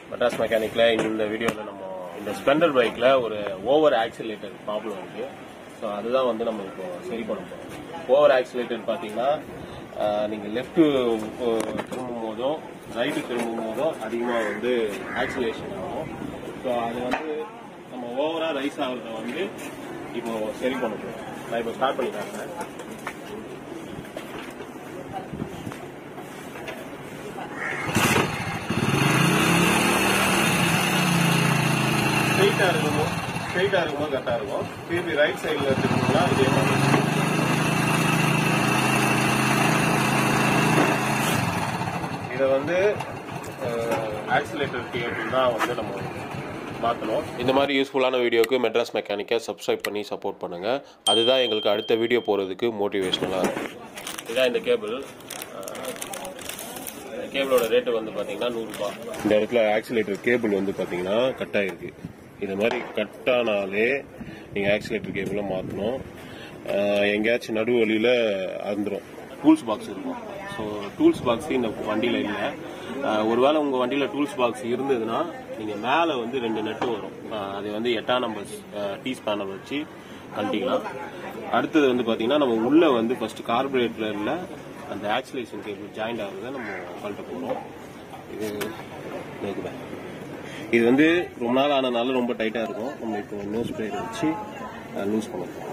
மெட்ராஸ் மெக்கானிக்ல இந்த வீடியோவில் நம்ம இந்த ஸ்பெண்டர் பைக்ல ஒரு ஓவர் ஆக்சிலேட்டர் ப்ராப்ளம் இருக்கு ஸோ அதுதான் வந்து நம்ம இப்போ சரி பண்ண போறோம் ஓவர் ஆக்சிலேட்டர் பார்த்தீங்கன்னா ஆஹ், நீங்க லெஃப்ட் திரும்பும் போதும் ரைட்டு திரும்பும் போதும் அதிகமாக வந்து ஆக்சிலேஷன் ஆகும் ஸோ அது வந்து நம்ம ஓவரா ரைஸ் ஆகிறத வந்து இப்போ சரி பண்ண போறோம் நான் இப்போ ஸ்டார்ட் பண்ணி காட்டுறேன் ஸ்ட்ரெயிட்டாக இருக்கும்போது ஸ்ட்ரெயிட்டாக இருக்கும்போது கரெக்டாக இருக்கும் திருப்பி ரைட் சைடில் எடுத்துக்கிட்டோம்னா இதே மாதிரி இதை வந்து ஆக்சிலேட்டர் கேபிள் தான் வந்து நம்ம மாற்றணும் இந்த மாதிரி யூஸ்ஃபுல்லான வீடியோக்கு மெட்ராஸ் மெக்கானிக்கை சப்ஸ்கிரைப் பண்ணி சப்போர்ட் பண்ணுங்கள் அதுதான் எங்களுக்கு அடுத்த வீடியோ போகிறதுக்கு மோட்டிவேஷ்னலாக இருக்கும் இதுதான் இந்த கேபிள் கேபிளோட ரேட்டு வந்து பார்த்தீங்கன்னா நூறுரூபா இந்த இடத்துல ஆக்சிலேட்டர் கேபிள் வந்து பார்த்தீங்கன்னா கட் ஆயிருக்கு இது மாதிரி கட் ஆனாலே நீங்கள் ஆக்சிலேட்டர் கேபிளை மாற்றணும் எங்கேயாச்சும் நடு வழியில் அறுந்துரும் டூல்ஸ் பாக்ஸ் இருக்கும் ஸோ டூல்ஸ் பாக்ஸ் இந்த வண்டியில் இல்லை ஒருவேளை உங்கள் வண்டியில் டூல்ஸ் பாக்ஸ் இருந்ததுன்னா நீங்கள் மேலே வந்து ரெண்டு நெட்டு வரும் அஹ் அது வந்து எட்டாம் நம்பர் டீ ஸ்பேனர் வச்சு கழட்டிக்கலாம் அடுத்தது வந்து பார்த்தீங்கன்னா நம்ம உள்ளே வந்து ஃபர்ஸ்ட் கார்பரேட்டரில் அந்த ஆக்சிலேஷன் கேபிள் ஜாயிண்ட் ஆகுறத நம்ம கழட்ட போகிறோம் இது இருக்குதா இது வந்து ரொம்ப நாள் ஆனதுனால ரொம்ப டைட்டாக இருக்கும் நம்ம இப்போ நோஸ் ஸ்ப்ரேயர் வச்சு லூஸ் பண்ண போகிறோம்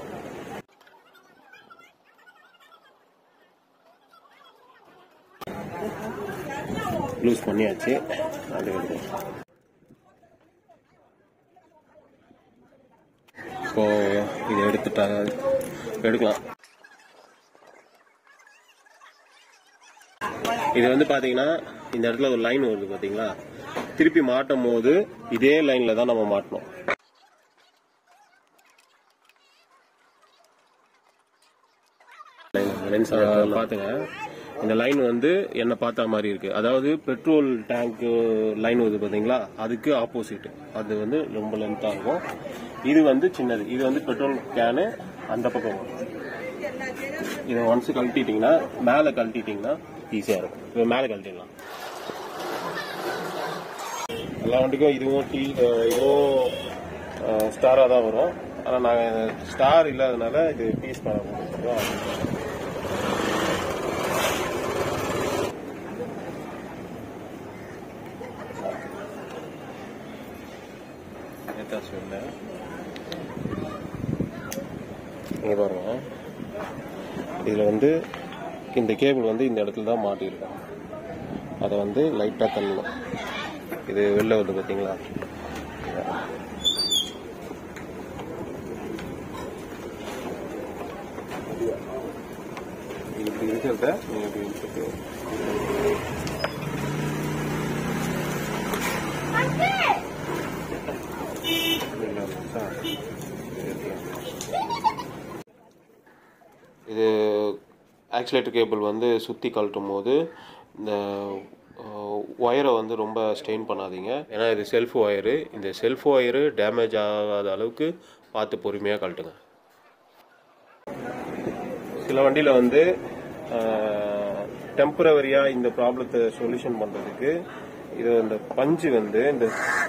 லூஸ் பண்ணியாச்சு அது எடுக்கும் ஸோ இதை எடுத்துட்டா எடுக்கலாம் இது வந்து பாத்தீங்கன்னா இந்த இடத்துல ஒரு லைன் வருது பாத்தீங்களா திருப்பி மாட்டும் போது இதே லைன்ல தான் நம்ம மாட்டணும் லென்ஸ் பாத்துங்க இந்த லைன் வந்து என்ன பார்த்தா மாதிரி இருக்கு அதாவது பெட்ரோல் டேங்க் லைன் வருது பாத்தீங்களா அதுக்கு ஆப்போசிட் அது வந்து ரொம்ப லென்த்தா இருக்கும் இது வந்து சின்னது இது வந்து பெட்ரோல் கேனு அந்த பக்கம் வரும் இதை ஒன்ஸ் கழட்டிட்டீங்கன்னா மேலே கழட்டிட்டீங்கன்னா ஈஸியாக இருக்கும் இப்போ மேலே கழட்டிடலாம் எல்லா வண்டிக்கும் இதுவும் டீ அஹ் இதுவும் ஸ்டாராக தான் வரும் ஆனால் நாங்கள் ஸ்டார் இல்லாதனால இது டீ ஸ்டார் கொடுத்துருக்கோம் சொல்ல இங்கே பாருங்க இதில் வந்து இந்த கேபிள் வந்து இந்த இடத்துல தான் மாட்டியிருக்கோம் அதை வந்து லைட்டாக தள்ளணும் இது வெளில வருது பார்த்தீங்களா இப்படி இருக்கிறத நீங்கள் இப்படி இழுத்துட்டு வெளில வந்துச்சா? இது ஆக்சிலேட்டர் கேபிள் வந்து சுற்றி கழட்டும் போது இந்த ஒயரை வந்து ரொம்ப ஸ்ட்ரெயின் பண்ணாதீங்க ஏன்னா இது செல்ஃப் ஒயரு இந்த செல்ஃப் ஒயரு டேமேஜ் ஆகாத அளவுக்கு பார்த்து பொறுமையாக கழட்டுங்க சில வண்டியில் வந்து டெம்பரவரியாக இந்த ப்ராப்ளத்தை சொல்யூஷன் பண்ணுறதுக்கு இது இந்த பஞ்சு வந்து இந்த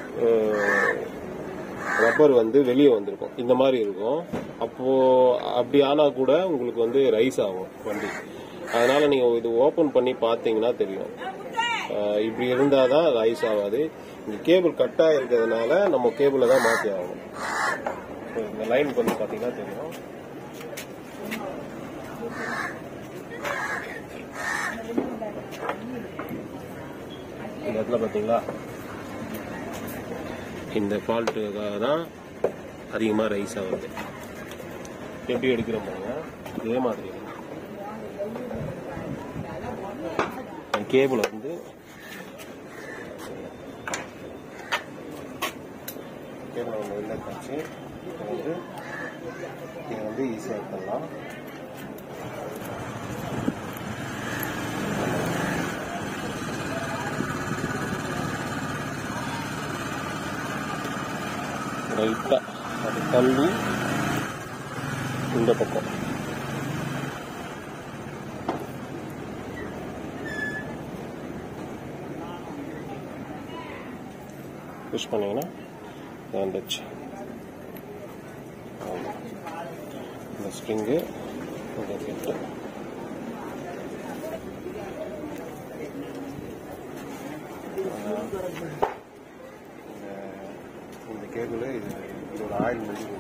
ரப்பர் வந்து வெளியே வந்திருக்கும் இந்த மாதிரி இருக்கும் அப்போ அப்படி ஆனா கூட உங்களுக்கு வந்து ரைஸ் ஆகும் வண்டி அதனால நீங்க இது ஓபன் பண்ணி பார்த்தீங்கன்னா தெரியும் அஹ் இப்படி இருந்தாதான் ரைஸ் ஆகாது இந்த கேபிள் கட் ஆயிருக்கிறதுனால நம்ம கேபிளை தான் மாற்றி ஆகணும் So, இந்த லைன் வந்து பார்த்தீங்கன்னா தெரியும் இந்த இடத்துல பார்த்தீங்களா இந்த ஃபால்ட்டுக்காக தான் அதிகமாக ரைஸ் ஆகுது எப்படி எடுக்கிறோம் பாருங்க இதே மாதிரி கேபிள் வந்து கேபிள் வந்து வெளில காய்ச்சி இதை வந்து இதை வந்து ஈஸியாக எடுத்துடலாம் லைட்டாக அது தள்ளி இந்த பக்கம் புஷ் பண்ணீங்கன்னா இது வந்துச்சு ஆமா. இந்த ஸ்ப்ரிங்கு இங்கே இருக்கு இந்த கேபிள் இது இதோட ஆயில் முடிஞ்சு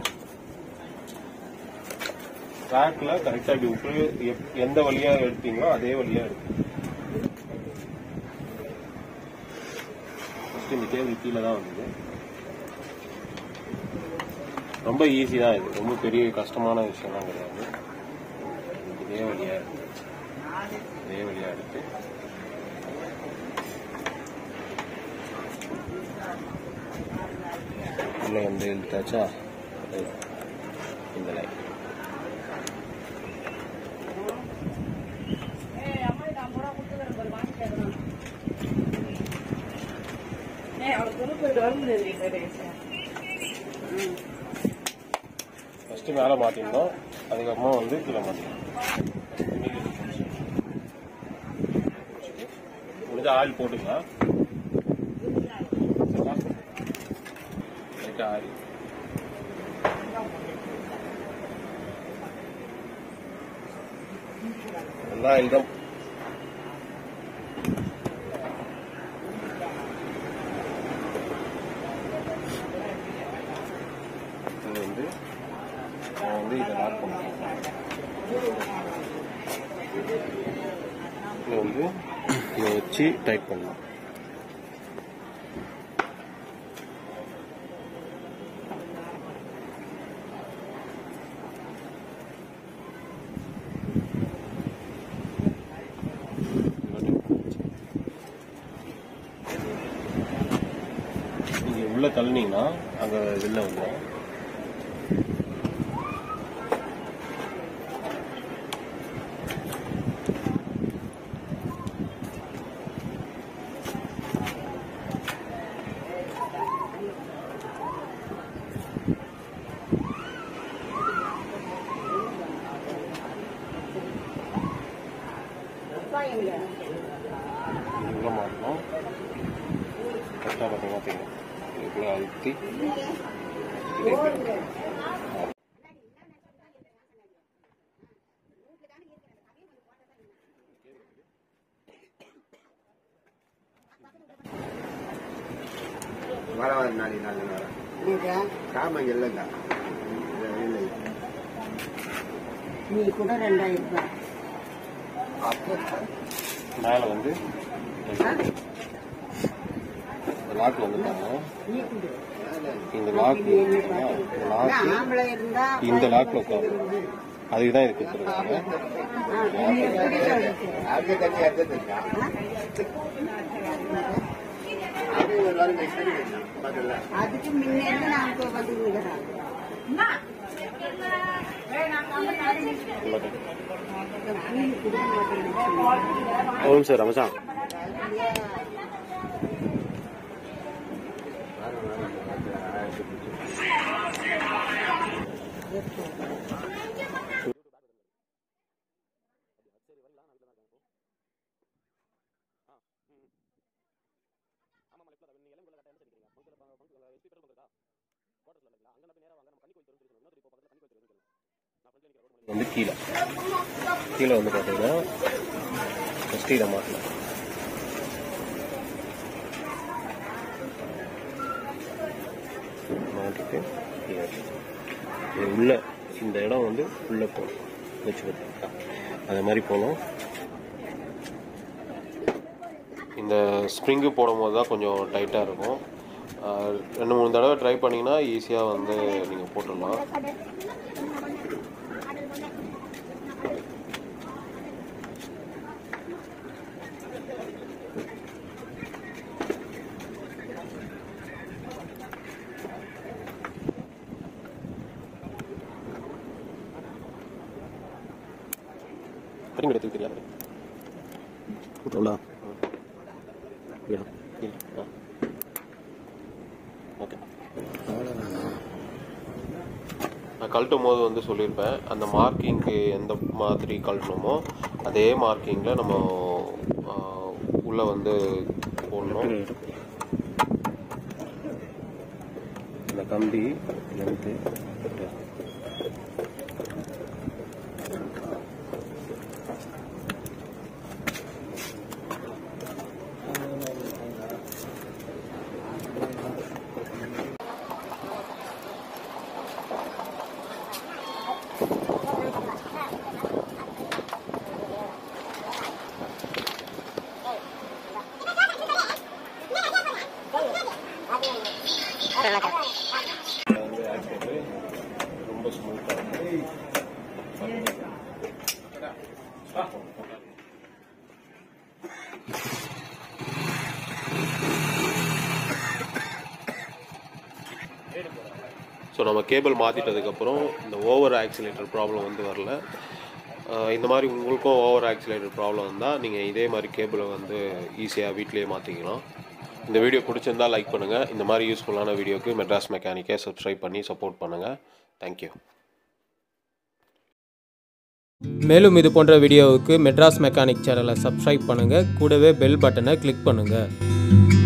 ட்ராக்ல கரெக்டா இப்படி விட்டு எப்- எந்த வழியா எடுத்தீங்களோ அதே வழியா எடுக்கும் ஃபர்ஸ்ட் இந்த கேபிள் கீழே தான் வந்தது ரொம்ப ஈஸி தான் இது ரொம்ப பெரிய கஷ்டமான விஷயம்லாம் கிடையாது இதே வழியா இருக்கு இதே வழியா எடுத்து உள்ள வந்து இழுத்தாச்சா அது இந்த லைன் ஃபர்ஸ்ட் மேலே மாட்டிருந்தோம் அதுக்கப்புறமா வந்து கீழே மாட்டிருந்தோம் முடிஞ்ச ஆயில் போட்டுக்கலாம் லைட்டா ஆயில் நல்லா ஆயில் தான் இது வந்து நான் வந்து இதை லாக் பண்ணுறேன் இதை வந்து இதை வச்சு டைட் பண்ணலாம் நீங்க உள்ள தள்ளினீங்கன்னா அங்க வெளில வந்துடும் உள்ள மாட்டணும் கரெக்டாக பார்த்தீங்கன்னா தெரியும் இதுக்குள்ள அழுத்தி வர வர நாளைக்கு நாலு நேரம் காமங்க இல்லைங்க இல்லை நீ கூட ரெண்டாயிரம் ரூபாய் மேலே வந்து இந்த லாக் வந்து பாருங்க நீ கொடு இந்த லாக் இந்த லாக் ஆம்பளை இருந்தா இந்த லாக்ல உட்காரும் அதுக்கு தான் இது கொடுத்துருக்காங்க ஆ, நீ எடுத்துட்டு அடுத்த தண்ணி அடுத்த தண்ணி அது எல்லாரும் மிக்ஸ் பண்ணி வைக்கலாம் பார்த்துல அதுக்கு முன்னே இருந்து நான் இப்போ வந்துருக்கிறேன் நீ கொடுக்க மாட்டேன் ஓம் சார் ரமசான் வந்து கீழே கீழே வந்து பார்த்தீங்கன்னா ஃபஸ்ட்டு இதை மாட்டலாம் மாட்டிட்டு கீழே வைக்கணும். இது உள்ள இந்த இடம் வந்து உள்ள போகணும் வச்சு பார்த்தீங்களா அது மாதிரி போகணும் இந்த ஸ்ப்ரிங்கு போடும்போது தான் கொஞ்சம் டைட்டாக இருக்கும் ஆஹ் ரெண்டு மூணு தடவை ட்ரை பண்ணிங்கன்னா ஈஸியாக வந்து நீங்கள் போட்டுடலாம் கட்டிங் எடுத்து தெரியாது விட்டுறலாம் ஓகே நான் கழட்டும் போது வந்து சொல்லியிருப்பேன் அந்த மார்க்கிங்க்கு எந்த மாதிரி கழட்டணுமோ அதே மார்க்கிங்கில் நம்ம ஆஹ், உள்ள வந்து போடணும் இந்த கம்பி லென்த்து வந்து ஆக்சுவலி ரொம்ப ஸ்மூத்தாக ஸோ நம்ம கேபிள் மாற்றிட்டதுக்கப்புறம் இந்த ஓவர் ஆக்சிலேட்டர் ப்ராப்ளம் வந்து வரல ஆஹ் இந்த மாதிரி உங்களுக்கும் ஓவர் ஆக்சிலேட்டர் ப்ராப்ளம் இருந்தால் நீங்கள் இதே மாதிரி கேபிளை வந்து ஈஸியாக வீட்டிலேயே மாற்றிக்கலாம் இந்த வீடியோ பிடிச்சிருந்தா லைக் பண்ணுங்கள் இந்த மாதிரி யூஸ்ஃபுல்லான வீடியோக்கு மெட்ராஸ் மெக்கானிக்கை சப்ஸ்கிரைப் பண்ணி சப்போர்ட் பண்ணுங்கள் தேங்க்யூ மேலும் இது போன்ற வீடியோவுக்கு மெட்ராஸ் மெக்கானிக் சேனலை சப்ஸ்கிரைப் பண்ணுங்கள் கூடவே பெல் பட்டனை கிளிக் பண்ணுங்கள்